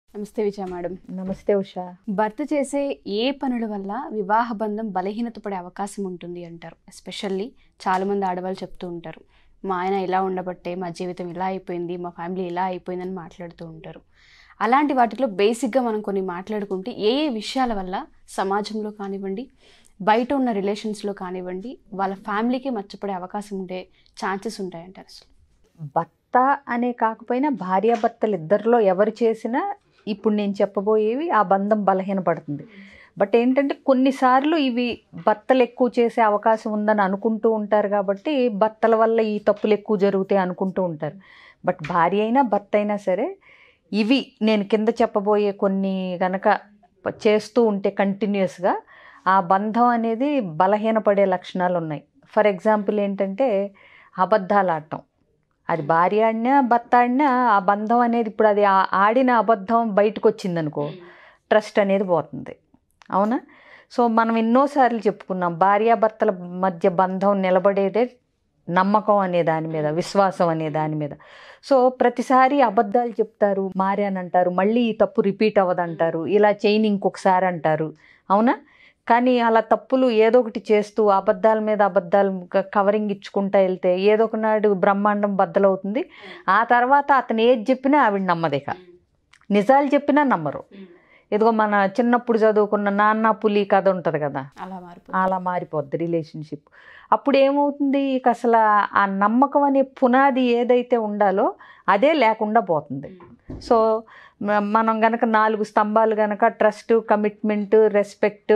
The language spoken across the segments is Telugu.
నమస్తే విజయ మేడం నమస్తే ఉషా భర్త చేసే ఏ పనుల వల్ల వివాహ బంధం బలహీనత పడే అవకాశం ఉంటుంది అంటారు ఎస్పెషల్లీ చాలా మంది ఆడవాళ్ళు చెప్తూ ఉంటారు మా ఆయన ఇలా ఉండబట్టే మా జీవితం ఇలా అయిపోయింది మా ఫ్యామిలీ ఇలా అయిపోయిందని మాట్లాడుతూ ఉంటారు అలాంటి వాటిలో బేసిక్గా మనం కొన్ని మాట్లాడుకుంటే ఏ ఏ విషయాల వల్ల సమాజంలో కానివ్వండి బయట ఉన్న రిలేషన్స్లో కానివ్వండి వాళ్ళ ఫ్యామిలీకి మర్చిపడే అవకాశం ఉండే ఛాన్సెస్ ఉంటాయంటారు అసలు భర్త అనే కాకపోయినా భార్యాభర్తలు ఇద్దరిలో ఎవరు చేసినా ఇప్పుడు నేను చెప్పబోయేవి ఆ బంధం బలహీనపడుతుంది బట్ ఏంటంటే కొన్నిసార్లు ఇవి భర్తలు ఎక్కువ చేసే అవకాశం ఉందని అనుకుంటూ ఉంటారు కాబట్టి భర్తల వల్ల ఈ తప్పులు ఎక్కువ జరుగుతాయి అనుకుంటూ ఉంటారు బట్ భార్య అయినా భర్త అయినా సరే ఇవి నేను కింద చెప్పబోయే కొన్ని గనక ప- చేస్తూ ఉంటే కంటిన్యూస్గా ఆ బంధం అనేది బలహీనపడే లక్షణాలు ఉన్నాయి ఫర్ ఎగ్జాంపుల్ ఏంటంటే అబద్ధాలు ఆడటం అది భార్య ఆడినా భర్త ఆడినా ఆ బంధం అనేది ఇప్పుడు అది ఆ- ఆడిన అబద్ధం బయటకు వచ్చిందనుకో ట్రస్ట్ అనేది పోతుంది అవునా సో మనం ఎన్నోసార్లు చెప్పుకున్నాం భార్యాభర్తల మధ్య బంధం నిలబడేదే నమ్మకం అనే దాని మీద విశ్వాసం అనే దాని మీద సో ప్రతిసారి అబద్ధాలు చెప్తారు మారానంటారు మళ్ళీ ఈ తప్పు రిపీట్ అవ్వదంటారు ఇలా చేయని ఇంకొకసారి అంటారు అవునా కానీ అలా తప్పులు ఏదో ఒకటి చేస్తూ అబద్ధాల మీద అబద్ధాలు క- కవరింగ్ ఇచ్చుకుంటా వెళ్తే ఏదో ఒక నాడు బ్రహ్మాండం బద్దలవుతుంది ఆ తర్వాత అతను ఏది చెప్పినా ఆవిడ నమ్మదిక నిజాలు చెప్పినా నమ్మరు ఇదిగో మన చిన్నప్పుడు చదువుకున్న నాన్న పులి కథ ఉంటుంది కదా అలా మారిపోతుంది అలా మారిపోద్ది రిలేషన్షిప్ అప్పుడు ఏమవుతుంది ఇక అసలు ఆ నమ్మకం అనే పునాది ఏదైతే ఉండాలో అదే లేకుండా పోతుంది సో మ- మనం గనక నాలుగు స్తంభాలు గనక ట్రస్ట్ కమిట్మెంట్ రెస్పెక్ట్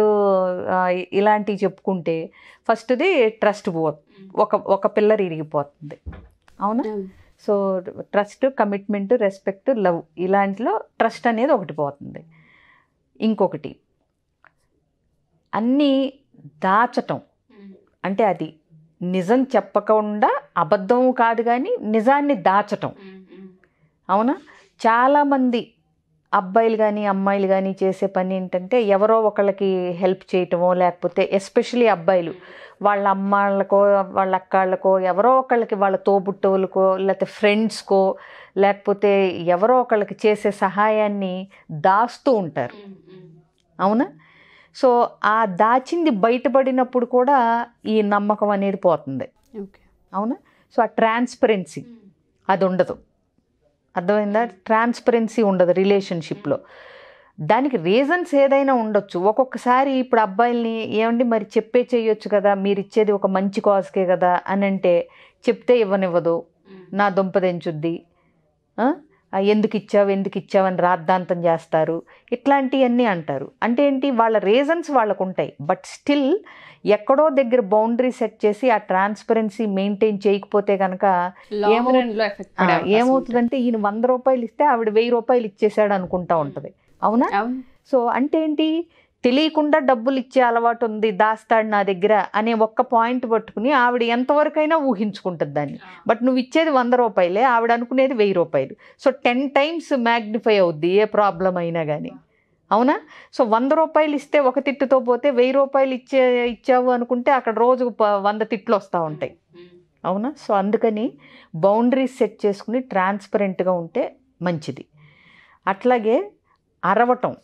ఇలాంటివి చెప్పుకుంటే ఫస్ట్ది ట్రస్ట్ పో ఒక ఒక పిల్లర్ ఇరిగిపోతుంది అవునా so trust commitment respect love ఇలాంటిలో ట్రస్ట్ అనేది ఒకటి పోతుంది ఇంకొకటి అన్నీ దాచటం అంటే అది నిజం చెప్పకుండా అబద్ధం కాదు కానీ నిజాన్ని దాచటం అవునా చాలామంది అబ్బాయిలు కానీ అమ్మాయిలు కానీ చేసే పని ఏంటంటే ఎవరో ఒకళ్ళకి హెల్ప్ చేయటమో లేకపోతే ఎస్పెషలీ అబ్బాయిలు వాళ్ళ అమ్మాళ్ళకో వాళ్ళ అక్కాళ్ళకో ఎవరో ఒకళ్ళకి వాళ్ళ తోబుట్టవులకో లేకపోతే ఫ్రెండ్స్కో లేకపోతే ఎవరో ఒకళ్ళకి చేసే సహాయాన్ని దాస్తూ ఉంటారు అవునా సో ఆ దాచింది బయటపడినప్పుడు కూడా ఈ నమ్మకం అనేది పోతుంది ఓకే అవునా సో ఆ ట్రాన్స్పరెన్సీ అది ఉండదు అర్థమైందా ట్రాన్స్పరెన్సీ ఉండదు రిలేషన్షిప్లో దానికి రీజన్స్ ఏదైనా ఉండొచ్చు ఒక్కొక్కసారి ఇప్పుడు అబ్బాయిల్ని ఏమండి మరి చెప్పే చేయొచ్చు కదా మీరు ఇచ్చేది ఒక మంచి కాజ్కే కదా అని అంటే చెప్తే ఇవ్వనివ్వదు నా దుంపదెంచుద్ది ఆ? ఆ, ఎందుకు ఇచ్చావు ఎందుకు ఇచ్చావు అని రాద్ధాంతం చేస్తారు ఇట్లాంటివన్నీ అంటారు అంటే ఏంటి వాళ్ళ రీజన్స్ వాళ్ళకు ఉంటాయి బట్ స్టిల్ ఎక్కడో దగ్గర బౌండరీ సెట్ చేసి ఆ ట్రాన్స్పరెన్సీ మెయింటైన్ చేయకపోతే కనుక లాంగ్ ఏమవు- రన్ లో ఎఫెక్ట్ ఆ, ఏమవుతుందంటే ఈయన వంద రూపాయలు ఇస్తే ఆవిడ వెయ్యి రూపాయలు ఇచ్చేసాడు అనుకుంటా ఉంటుంది అవునా అవును సో అంటే ఏంటి తెలియకుండా డబ్బులు ఇచ్చే అలవాటు ఉంది దాస్తాడు నా దగ్గర అనే ఒక్క పాయింట్ పట్టుకుని ఆవిడ ఎంతవరకైనా ఊహించుకుంటుంది దాన్ని బట్ నువ్వు ఇచ్చేది వంద రూపాయలే ఆవిడ అనుకునేది వెయ్యి రూపాయలు సో టెన్ టైమ్స్ మ్యాగ్నిఫై అవుద్ది ఏ ప్రాబ్లం అయినా కానీ అవునా సో వంద రూపాయలు ఇస్తే ఒక తిట్టుతో పోతే వెయ్యి రూపాయలు ఇచ్చే ఇచ్చావు అనుకుంటే అక్కడ రోజు ప- వంద తిట్లు వస్తూ ఉంటాయి అవునా సో అందుకని బౌండరీస్ సెట్ చేసుకుని ట్రాన్స్పరెంట్గా ఉంటే మంచిది అట్లాగే అరవటం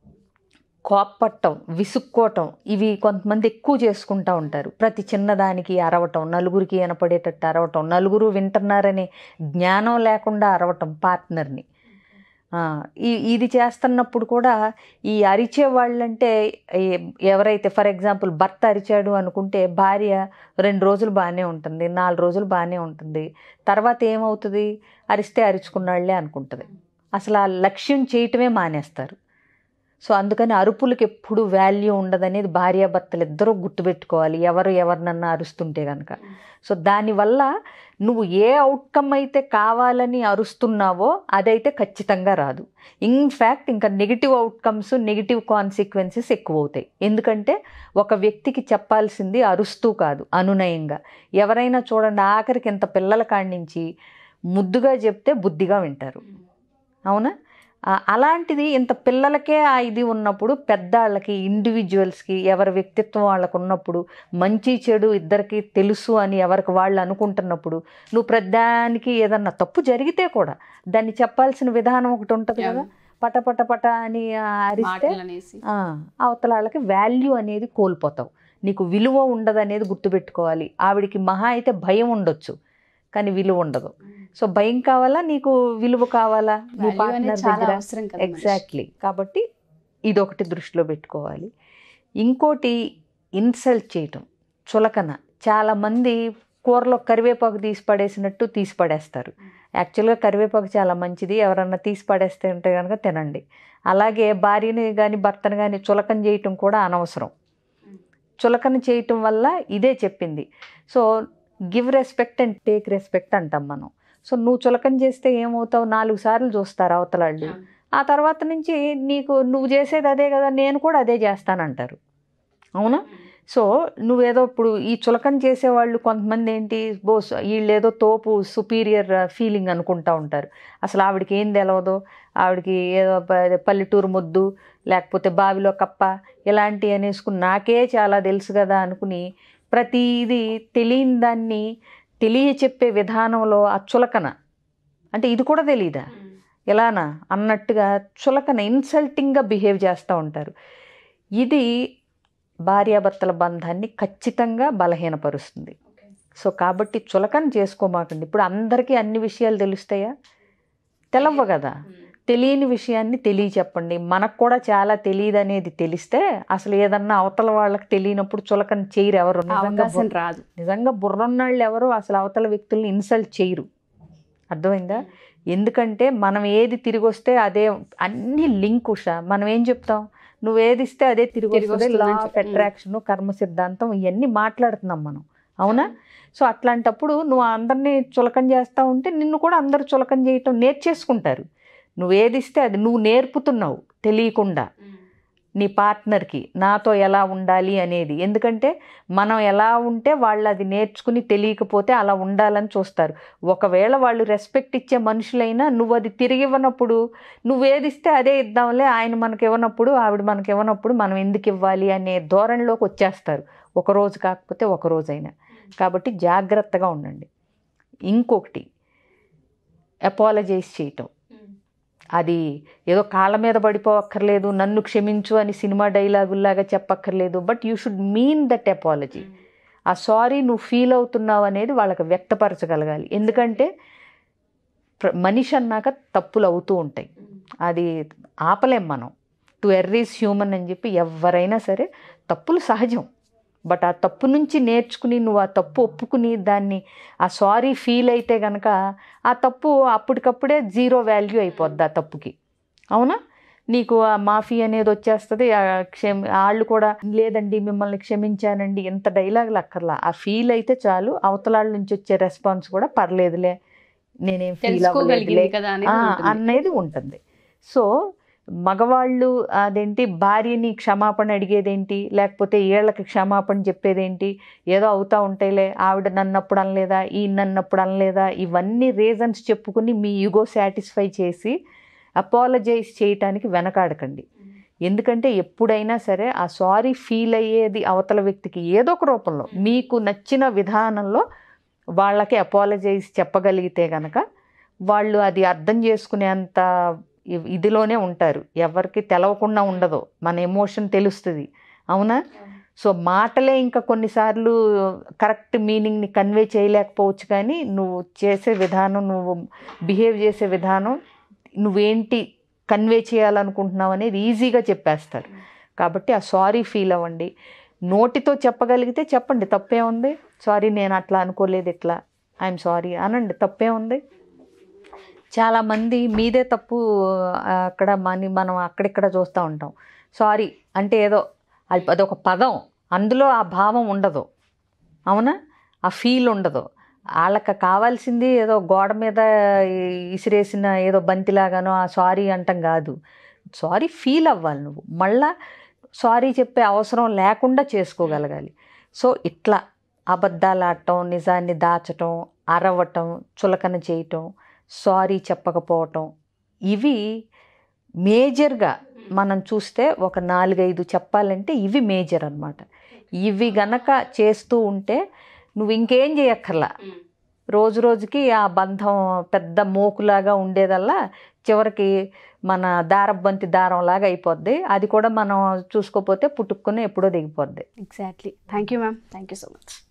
కోప్పట్టం విసుక్కోవటం ఇవి కొంతమంది ఎక్కువ చేసుకుంటూ ఉంటారు ప్రతి చిన్నదానికి అరవటం నలుగురికి వినపడేటట్టు అరవటం నలుగురు వింటున్నారనే జ్ఞానం లేకుండా అరవటం పార్ట్నర్ని ఆ, ఈ ఇది చేస్తున్నప్పుడు కూడా ఈ అరిచే వాళ్ళంటే ఈ- ఎవరైతే ఫర్ ఎగ్జాంపుల్ భర్త అరిచాడు అనుకుంటే భార్య రెండు రోజులు బాగానే ఉంటుంది నాలుగు రోజులు బాగానే ఉంటుంది తర్వాత ఏమవుతుంది అరిస్తే అరుచుకున్నాళ్లే అనుకుంటుంది అసలు ఆ లక్ష్యం చేయటమే మానేస్తారు సో అందుకని అరుపులకు ఎప్పుడు వాల్యూ ఉండదనేది భార్యాభర్తలు ఇద్దరూ గుర్తుపెట్టుకోవాలి ఎవరు ఎవరినన్నా అరుస్తుంటే కనుక సో దానివల్ల నువ్వు ఏ అవుట్కమ్ అయితే కావాలని అరుస్తున్నావో అదైతే ఖచ్చితంగా రాదు ఇన్ఫ్యాక్ట్ ఇంకా నెగిటివ్ అవుట్కమ్స్ నెగిటివ్ కాన్సిక్వెన్సెస్ ఎక్కువ అవుతాయి ఎందుకంటే ఒక వ్యక్తికి చెప్పాల్సింది అరుస్తూ కాదు అనునయంగా ఎవరైనా చూడండి ఆఖరికి ఇంత పిల్లల కాడి నుంచి ముద్దుగా చెప్తే బుద్ధిగా వింటారు అవునా ఆ, అలాంటిది ఇంత పిల్లలకే ఆ ఇది ఉన్నప్పుడు పెద్దాళ్ళకి ఇండివిజువల్స్కి ఎవరి వ్యక్తిత్వం వాళ్ళకు ఉన్నప్పుడు మంచి చెడు ఇద్దరికి తెలుసు అని ఎవరికి వాళ్ళు అనుకుంటున్నప్పుడు నువ్వు ప్రతిదానికి ఏదన్నా తప్పు జరిగితే కూడా దాన్ని చెప్పాల్సిన విధానం ఒకటి ఉంటుంది కదా పట పట పట అని అరిస్తే మాటలు అనేసి ఆ, అవతల వాళ్ళకి వాల్యూ అనేది కోల్పోతావు నీకు విలువ ఉండదు అనేది గుర్తుపెట్టుకోవాలి ఆవిడికి మహా అయితే భయం ఉండొచ్చు కానీ విలువ ఉండదు సో భయం కావాలా నీకు విలువ కావాలా నీ Value అనేది పార్ట్నర్ చాలా దగ్గర అవసరం కదా మనిషికి. ఎగ్జాక్ట్లీ కాబట్టి ఇదొకటి దృష్టిలో పెట్టుకోవాలి ఇంకోటి ఇన్సల్ట్ చేయటం చులకన చాలామంది కూరలో కరివేపాకు తీసి పడేసినట్టు తీసి పడేస్తారు యాక్చువల్గా కరివేపాకు చాలా మంచిది ఎవరన్నా తీసి పడేస్తే ఉంటే కనుక తినండి అలాగే భార్యని కానీ భర్తను కానీ చులకన చేయటం కూడా అనవసరం చులకన చేయటం వల్ల ఇదే చెప్పింది so give respect and take respect అంటాం మనం సో నువ్వు చులకన చేస్తే ఏమవుతావు నాలుగు సార్లు చూస్తారు అవతలాళ్ళు ఆ తర్వాత నుంచి నీకు నువ్వు చేసేది అదే కదా నేను కూడా అదే చేస్తానంటారు అవునా సో నువ్వేదో ఇప్పుడు ఈ చులకన చేసేవాళ్ళు కొంతమంది ఏంటి బోస్ వీళ్ళు ఏదో తోపు సుపీరియర్ ఫీలింగ్ అనుకుంటా ఉంటారు అసలు ఆవిడకి ఏం తెలవదో ఆవిడకి ఏదో ప- పల్లెటూరు ముద్దు లేకపోతే బావిలో కప్ప ఇలాంటివి అనేసుకుని నాకే చాలా తెలుసు కదా అనుకుని ప్రతిదీ తెలియని దాన్ని తెలియ చెప్పే విధానంలో ఆ చులకన అంటే ఇది కూడా తెలియదా ఎలానా అన్నట్టుగా చులకన ఇన్సల్టింగ్గా బిహేవ్ చేస్తూ ఉంటారు ఇది భార్యాభర్తల బంధాన్ని ఖచ్చితంగా బలహీనపరుస్తుంది సో కాబట్టి చులకన చేసుకోమాకండి ఇప్పుడు అందరికీ అన్ని విషయాలు తెలుస్తాయా తెలవ్వ కదా తెలియని విషయాన్ని తెలియచెప్పండి మనకు కూడా చాలా తెలియదు అనేది తెలిస్తే అసలు ఏదన్నా అవతల వాళ్ళకి తెలియనప్పుడు చులకన చేయరు ఎవరు నిజంగా అవకాశం రాదు నిజంగా బుర్రన్నాళ్ళు ఎవరు అసలు అవతల వ్యక్తుల్ని ఇన్సల్ట్ చేయరు అర్థమైందా ఎందుకంటే మనం ఏది తిరిగి వస్తే అదే అన్ని లింక్ ఉషా మనం ఏం చెప్తాం నువ్వు ఏది ఇస్తే అదే తిరిగి తిరిగి వస్తుంది లా వస్తుందని ఆఫ్ చెప్పి. అట్రాక్షన్ కర్మ సిద్ధాంతం ఇవన్నీ మాట్లాడుతున్నాం మనం అవునా సో అట్లాంటప్పుడు నువ్వు అందరినీ చులకన చేస్తూ ఉంటే నిన్ను కూడా అందరు చులకన చేయటం నేర్చేసుకుంటారు నువ్వు ఏది ఇస్తే అది నువ్వు నేర్పుతున్నావు తెలియకుండా నీ పార్ట్నర్కి నాతో ఎలా ఉండాలి అనేది ఎందుకంటే మనం ఎలా ఉంటే వాళ్ళు అది నేర్చుకుని తెలియకపోతే అలా ఉండాలని చూస్తారు ఒకవేళ వాళ్ళు రెస్పెక్ట్ ఇచ్చే మనుషులైనా నువ్వు అది తిరిగి ఇవ్వనప్పుడు నువ్వు ఏది ఇస్తే అదే ఇద్దాంలే ఆయన మనకి ఇవ్వనప్పుడు ఆవిడ మనకి ఇవ్వనప్పుడు మనం ఎందుకు ఇవ్వాలి అనే ధోరణిలోకి వచ్చేస్తారు ఒక రోజు కాకపోతే ఒక రోజైనా కాబట్టి జాగ్రత్తగా ఉండండి ఇంకొకటి అపాలజైజ్ చేయటం అది ఏదో కాళ్ళ మీద పడిపోవక్కర్లేదు నన్ను క్షమించు అని సినిమా డైలాగుల్లాగా చెప్పక్కర్లేదు but you should mean that apology ఆ సారీ నువ్వు ఫీల్ అవుతున్నావు అనేది వాళ్ళకి వ్యక్తపరచగలగాలి ఎందుకంటే ప్ర- మనిషి అన్నాక తప్పులు అవుతూ ఉంటాయి అది ఆపలేం మనం టు ఎర్రీస్ హ్యూమన్ అని చెప్పి ఎవరైనా సరే తప్పులు సహజం బట్ ఆ తప్పు నుంచి నేర్చుకుని నువ్వు ఆ తప్పు ఒప్పుకుని దాన్ని ఆ సారీ ఫీల్ అయితే గనక ఆ తప్పు అప్పటికప్పుడే జీరో వాల్యూ అయిపోద్ది ఆ తప్పుకి అవునా నీకు ఆ మాఫీ అనేది వచ్చేస్తుంది ఆ క్షమి వాళ్ళు కూడా లేదండి మిమ్మల్ని క్షమించానండి ఇంత డైలాగులు అక్కర్లా ఆ ఫీల్ అయితే చాలు అవతలాళ్ళ నుంచి వచ్చే రెస్పాన్స్ కూడా పర్లేదులే నేనేం ఫీల్ అవ్వలేదులే తెలుసుకోగలిగింది కదా అనేది ఆ, ఉంటుంది. అనేది ఉంటుంది సో మగవాళ్ళు అదేంటి భార్యని క్షమాపణ అడిగేదేంటి లేకపోతే ఏళ్ళకి క్షమాపణ చెప్పేదేంటి ఏదో అవుతా ఉంటాయిలే ఆవిడ నన్నప్పుడు అనలేదా ఈ నన్నప్పుడు అనలేదా ఇవన్నీ రీజన్స్ చెప్పుకుని మీ ఈగో సాటిస్ఫై చేసి అపాలజైజ్ చేయటానికి వెనకాడకండి ఎందుకంటే ఎప్పుడైనా సరే ఆ సారీ ఫీల్ అయ్యేది అవతల వ్యక్తికి ఏదో ఒక రూపంలో మీకు నచ్చిన విధానంలో వాళ్ళకి అపాలజైజ్ చెప్పగలిగితే గనక వాళ్ళు అది అర్థం చేసుకునేంత ఇ- ఇదిలోనే ఉంటారు ఎవరికి తెలవకుండా ఉండదు మన ఎమోషన్ తెలుస్తుంది అవునా సో మాటలే ఇంకా కొన్నిసార్లు కరెక్ట్ మీనింగ్ని కన్వే చేయలేకపోవచ్చు కానీ నువ్వు చేసే విధానం నువ్వు బిహేవ్ చేసే విధానం నువ్వేంటి కన్వే చేయాలనుకుంటున్నావు అనేది ఈజీగా చెప్పేస్తారు కాబట్టి ఆ సారీ ఫీల్ అవ్వండి నోటితో చెప్పగలిగితే చెప్పండి తప్పే ఉంది సారీ నేను అట్లా అనుకోలేదు ఇట్లా ఐఎమ్ సారీ అనండి తప్పే ఉంది చాలామంది మీదే తప్పు ఆ, అక్కడ మని మనం అక్కడిక్కడ చూస్తూ ఉంటాం సారీ అంటే ఏదో అది అదొక పదం అందులో ఆ భావం ఉండదు అవునా ఆ ఫీల్ ఉండదు వాళ్ళకి కావాల్సింది ఏదో గోడ మీద ఇసిరేసిన ఏదో బంతిలాగానో ఆ సారీ అంటాం కాదు సారీ ఫీల్ అవ్వాలి నువ్వు మళ్ళా సారీ చెప్పే అవసరం లేకుండా చేసుకోగలగాలి సో ఇట్లా అబద్ధాలు ఆడటం నిజాన్ని దాచటం అరవటం చులకన చేయటం సారీ చెప్పకపోవటం ఇవి మేజర్గా మనం చూస్తే ఒక నాలుగైదు చెప్పాలంటే ఇవి మేజర్ అన్నమాట ఇవి గనక చేస్తూ ఉంటే నువ్వు ఇంకేం చేయక్కర్లా రోజు రోజుకి ఆ బంధం పెద్ద మోకులాగా ఉండేదల్లా చివరికి మన దారబంతి దారంలాగా అయిపోద్ది అది కూడా మనం చూసుకోకపోతే పుట్టుక్కుని ఎప్పుడో దిగిపోద్ది exactly thank you ma'am thank you so much